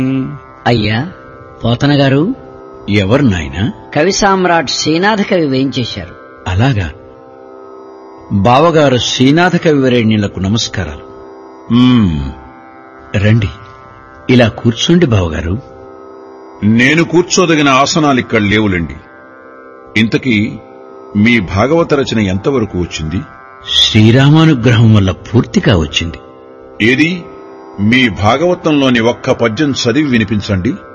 అయ్యా పోతన గారు ఎవరు నాయనా కవి సామ్రాట్ శ్రీనాథ కవి వేయించేశారు అలాగా బావగారు శ్రీనాథ కవివరేణ్యులకు నమస్కారాలు మ్మ్. రండి ఇలా కూర్చోండి బావగారు నేను కూర్చోదగిన ఆసనాలిక్కడ లేవులండి ఇంతకీ మీ భాగవత రచన ఎంతవరకు వచ్చింది శ్రీరామానుగ్రహం వల్ల పూర్తిగా వచ్చింది ఏది మీ భాగవతంలోని ఒక్క పద్యం చదివి వినిపించండి